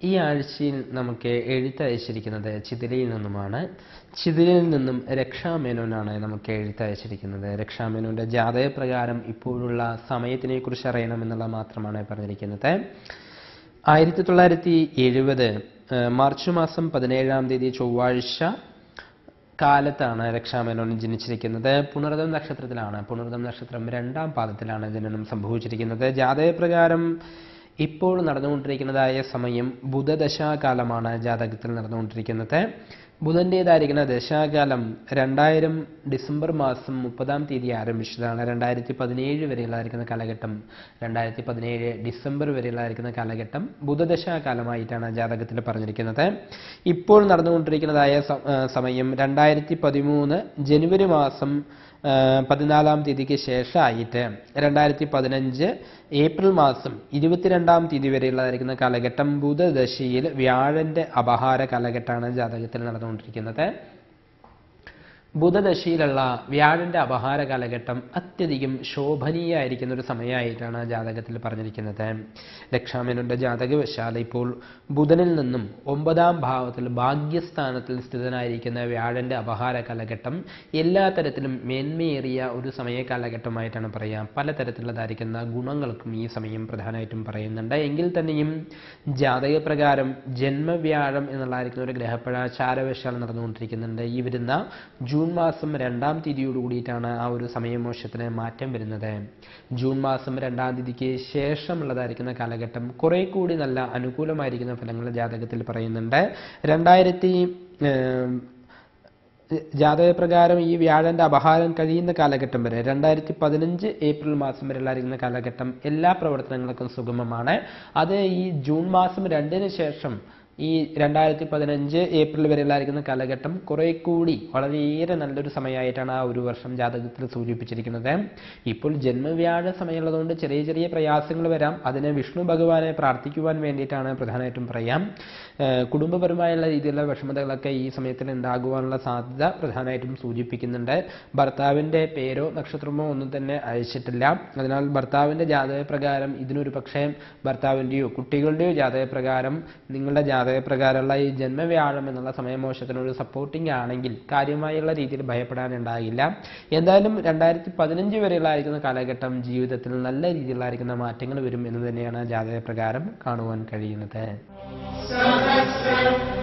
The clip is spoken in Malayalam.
ഈ ആഴ്ചയിൽ നമുക്ക് എഴുത്തയച്ചിരിക്കുന്നത് ചിതിരയിൽ നിന്നുമാണ് ചിതിരയിൽ നിന്നും രക്ഷാമേനോനാണ് നമുക്ക് എഴുത്തയച്ചിരിക്കുന്നത് രക്ഷാമേനോന്റെ ജാതകപ്രകാരം ഇപ്പോഴുള്ള സമയത്തിനെ കുറിച്ച് അറിയണമെന്നുള്ള മാത്രമാണ് പറഞ്ഞിരിക്കുന്നത് ആയിരത്തി തൊള്ളായിരത്തി എഴുപത് മാർച്ച് മാസം പതിനേഴാം തീയതി ചൊവ്വാഴ്ച കാലത്താണ് രക്ഷാമേനോൻ ജനിച്ചിരിക്കുന്നത് പുണർദം നക്ഷത്രത്തിലാണ് പുണർദം നക്ഷത്രം രണ്ടാം പാദത്തിലാണ് ജനനം സംഭവിച്ചിരിക്കുന്നത് ജാതകപ്രകാരം ഇപ്പോൾ നടന്നുകൊണ്ടിരിക്കുന്നതായ സമയം ബുധദശാകാലമാണ് ജാതകത്തിൽ നടന്നുകൊണ്ടിരിക്കുന്നത് ബുധൻ്റേതായിരിക്കുന്ന ദശാകാലം രണ്ടായിരം ഡിസംബർ മാസം മുപ്പതാം തീയതി ആരംഭിച്ചതാണ് രണ്ടായിരത്തി പതിനേഴ് വരെയുള്ളതായിരിക്കുന്ന കാലഘട്ടം രണ്ടായിരത്തി പതിനേഴ് ഡിസംബർ വരെയുള്ളതായിരിക്കുന്ന കാലഘട്ടം ബുധദശാകാലമായിട്ടാണ് ജാതകത്തിൽ പറഞ്ഞിരിക്കുന്നത് ഇപ്പോൾ നടന്നുകൊണ്ടിരിക്കുന്നതായ സ- ആ, സമയം രണ്ടായിരത്തി പതിമൂന്ന് ജനുവരി മാസം ആ, പതിനാലാം തീയതിക്ക് ശേഷമായിട്ട് രണ്ടായിരത്തി പതിനഞ്ച് ഏപ്രിൽ മാസം ഇരുപത്തിരണ്ടാം തീയതി വരെയുള്ളതായിരിക്കുന്ന കാലഘട്ടം ബുധദശയിൽ വ്യാഴന്റെ അപഹാര കാലഘട്ടമാണ് ജാതകത്തിൽ നടന്നുകൊണ്ടിരിക്കുന്നത് ബുധദശയിലുള്ള വ്യാഴന്റെ അപഹാര കാലഘട്ടം അത്യധികം ശോഭനീയമായിരിക്കുന്ന ഒരു സമയമായിട്ടാണ് ജാതകത്തിൽ പറഞ്ഞിരിക്കുന്നത് ലക്ഷാമേനോന്റെ ജാതകവശാൽ ഇപ്പോൾ ബുധനിൽ നിന്നും ഒമ്പതാം ഭാവത്തിൽ ഭാഗ്യസ്ഥാനത്തിൽ സ്ഥിതനായിരിക്കുന്ന വ്യാഴന്റെ അപഹാര കാലഘട്ടം എല്ലാ തരത്തിലും മേന്മയേറിയ ഒരു സമയ കാലഘട്ടമായിട്ടാണ് പറയാം പലതരത്തിലുള്ളതായിരിക്കുന്ന ഗുണങ്ങൾക്കും ഈ സമയം പ്രധാനമായിട്ടും പറയുന്നുണ്ട് എങ്കിൽ തന്നെയും ജാതകപ്രകാരം ജന്മവ്യാഴം എന്നുള്ളതായിരിക്കുന്ന ഒരു ഗ്രഹപ്പഴാചാരവശാൽ നടന്നുകൊണ്ടിരിക്കുന്നുണ്ട് ഈ വരുന്ന ജൂൺ മാസം രണ്ടാം തീയതിയോട് കൂടിയിട്ടാണ് ആ ഒരു സമയമോശത്തിന് മാറ്റം വരുന്നത് ജൂൺ മാസം രണ്ടാം തീയതിക്ക് ശേഷമുള്ളതായിരിക്കുന്ന കാലഘട്ടം കുറെ കൂടി നല്ല അനുകൂലമായിരിക്കുന്ന ഫലങ്ങൾ ജാതകത്തിൽ പറയുന്നുണ്ട് രണ്ടായിരത്തി ഏം, ജാതകപ്രകാരം ഈ വ്യാഴന്റെ അപഹാരം കഴിയുന്ന കാലഘട്ടം വരെ രണ്ടായിരത്തി പതിനഞ്ച് ഏപ്രിൽ മാസം വരെയുള്ളായിരിക്കുന്ന കാലഘട്ടം എല്ലാ പ്രവർത്തനങ്ങൾക്കും സുഗമമാണ് അത് ഈ ജൂൺ മാസം രണ്ടിന് ശേഷം ഈ രണ്ടായിരത്തി പതിനഞ്ച് ഏപ്രിൽ വരെയുള്ളായിരിക്കുന്ന കാലഘട്ടം കുറെ കൂടി വളരെയേറെ നല്ലൊരു സമയമായിട്ടാണ് ആ ഒരു വർഷം ജാതകത്തിൽ സൂചിപ്പിച്ചിരിക്കുന്നത് ഇപ്പോൾ ജന്മവ്യാഴ സമയമുള്ളതുകൊണ്ട് ചെറിയ ചെറിയ പ്രയാസങ്ങൾ വരാം അതിനെ വിഷ്ണു ഭഗവാനെ പ്രാർത്ഥിക്കുവാൻ വേണ്ടിയിട്ടാണ് പ്രധാനമായിട്ടും പറയാം ഏഹ് കുടുംബപരമായുള്ള രീതിയിലുള്ള വിഷമതകളൊക്കെ ഈ സമയത്തിൽ ഉണ്ടാകുവാനുള്ള സാധ്യത പ്രധാനമായിട്ടും സൂചിപ്പിക്കുന്നുണ്ട് ഭർത്താവിൻ്റെ പേരോ നക്ഷത്രമോ ഒന്നും തന്നെ അയച്ചിട്ടില്ല അതിനാൽ ഭർത്താവിൻ്റെ ജാതകപ്രകാരം ഇതിനൊരു പക്ഷേ ഭർത്താവിൻ്റെയോ കുട്ടികളുടെയോ ജാതകപ്രകാരം നിങ്ങളുടെ ജാതകപ്രകാരമുള്ള ഈ ജന്മവ്യാഴം എന്നുള്ള സമയമോശത്തിനൊരു സപ്പോർട്ടിംഗ് ആണെങ്കിൽ കാര്യമായുള്ള രീതിയിൽ ഭയപ്പെടാനുണ്ടാകില്ല എന്തായാലും രണ്ടായിരത്തി പതിനഞ്ച് വരെയുള്ളതായിരിക്കുന്ന കാലഘട്ടം ജീവിതത്തിൽ നല്ല രീതിയിലായിരിക്കുന്ന മാറ്റങ്ങൾ വരും എന്ന് തന്നെയാണ് ജാതകപ്രകാരം കാണുവാൻ കഴിയുന്നത് സഹസ്രം